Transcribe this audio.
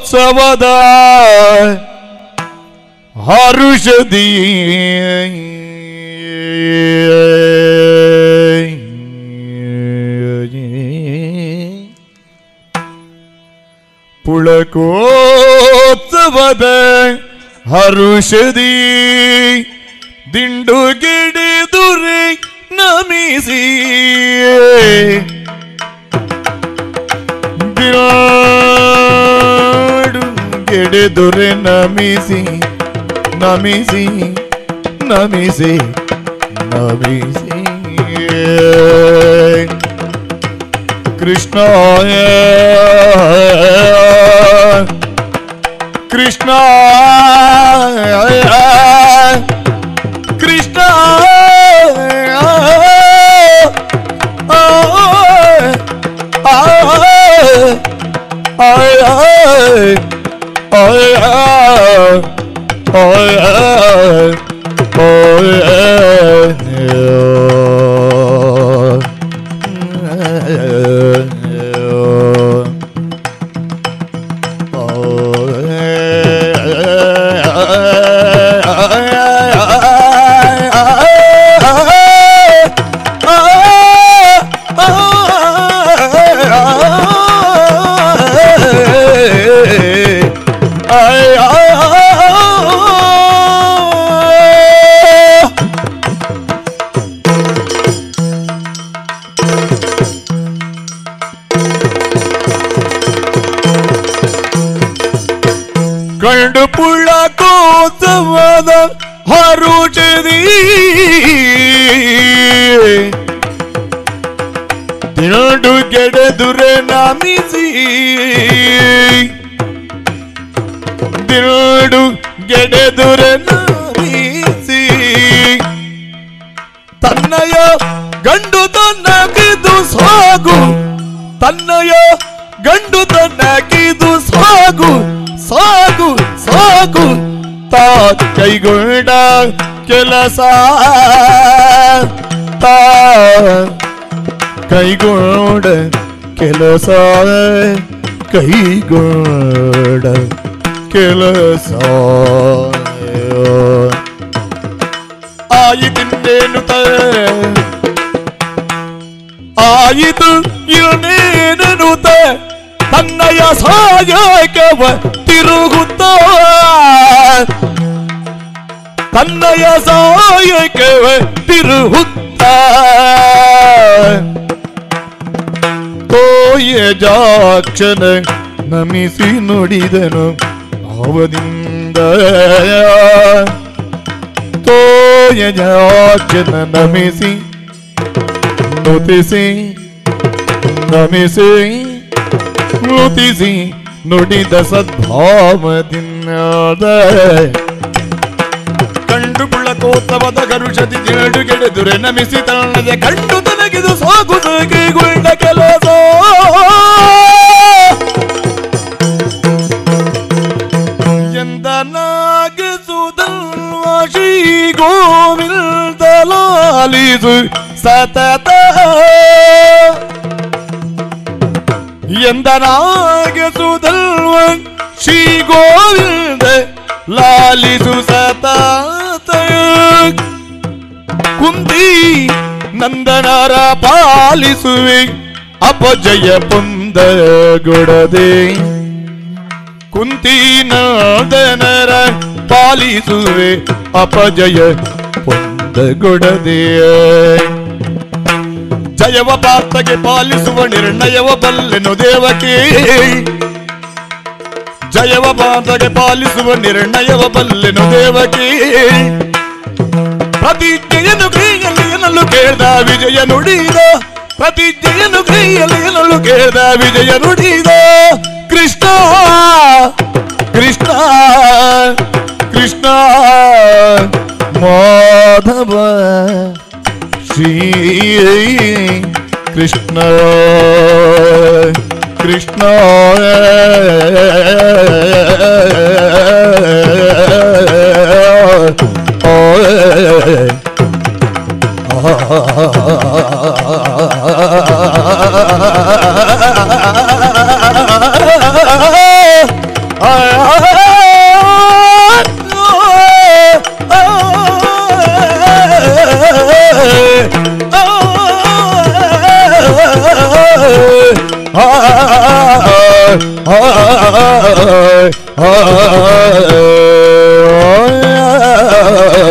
ಪುಳಕೋತ್ಸವದ ಹರುಷದಿ ಪುಳಕೋತ್ಸವದ ಹರುಷದಿ ದಿಂಡು ಗಿಡಿದುರೆ ನಮಿಸಿ ಬಿರಾಡು ಗೆಡೆದುರೆ ನಮಿಸಿ ನಮಿಸಿ ನಮಿಸಿ ನಮಿಸಿ ಕೃಷ್ಣ ಕೃಷ್ಣ ಕೃಷ್ಣ ಕಂಡು ಪುಳ್ಳ ಕೋಸವದ ಹರುಚದಿ ತಿರುಡು ಗೆಡೆದುರೆ ನಮಿಸಿ ತಿರುಡು ಗೆಡೆದುರೆ ನಮಿಸಿ ತನ್ನಯ ಗಂಡು ತನ್ನಗಿದು ಸಾಗು ತನ್ನಯ ಗಂಡು ತನ್ನಗಿದು ಸಾಗು ಸಾಗು ಸಾಗು ತಾ ಕೈಗೊಂಡ ಕೆಲಸ ತಾ ಕೈಗೊಂಡ ಕೆಲಸ ಕೈಗೊಂಡ ಕೆಲಸ ಆಯಿತಿನ್ನೇನು ತ ಆಯಿತು ಇನ್ನೇನನುತ ತನ್ನಯ ಸಾಯಕವ ತಿರುಗುತ್ತ ತನ್ನಯ ಸಾಯಕವ ತಿರುಗುತ್ತ ತೋಯ ಜಾಕ್ಷನ ನಮಿಸಿ ನುಡಿದನು ಅವದಿಂದ ತೋಯ ಜಾಕ್ಷನ ನಮಿಸಿ ನುತಿಸಿ ನಮಿಸಿ ನುತಿಸಿ ನುಡಿದ ಸದ್ಭಾವದಿಂದ ಕಂಡು ಬುಳ್ಳಕೋತ್ಸವದ ಗರುಷದಿ ಜೇಡು ಗೆಡೆದುರೆ ನಮಿಸಿ ತನ್ನದೆ ಕಂಡು ತನಗಿದು ಸಾಗು ಕೈಗೊಂಡ ಕೆಲಸ ಎಂದನಾಗಿಸುದಲ್ವ ಶ್ರೀ ಗೋವಿಂದ ಲಾಲಿಸು ಸತತ ಎಂದನಾಗಿಸುದಲ್ವ ಶ್ರೀ ಗೋವಿಂದ ಲಾಲಿಸು ಸತತ ಕುಂದಿ ನಂದನರ ಪಾಲಿಸುವೆ ಅಪಜಯ ಪುಂದ ಗುಡದೆ ಕುಂತಿ ನಂದನರ ಪಾಲಿಸುವೆ ಅಪಜಯ ಪುಂದ ಗುಡದೆ ಜಯವ ಪಾರ್ಥಗೆ ಪಾಲಿಸುವ ನಿರ್ಣಯವ ಬಲ್ಲೆನು ದೇವಕಿ ಜಯವ ಪಾರ್ಥಗೆ ಪಾಲಿಸುವ ನಿರ್ಣಯವ ಬಲ್ಲೆನು ದೇವಕಿ ಪ್ರತಿಜ್ಞೆಯನ್ನು ಕೈಯಲ್ಲಿ ಎನ್ನಲು ಕೇಳ್ದ ವಿಜಯ ನುಡಿದ ಪ್ರತಿಜ್ಞೆಯನ್ನು ಕೈಯಲ್ಲಿ ಎನ್ನಲು ಕೇಳ್ದ ವಿಜಯ ನುಡಿದ ಕೃಷ್ಣ ಕೃಷ್ಣ ಕೃಷ್ಣ ಮಾಧವ ಶ್ರೀ ಕೃಷ್ಣ ಕೃಷ್ಣ ಆ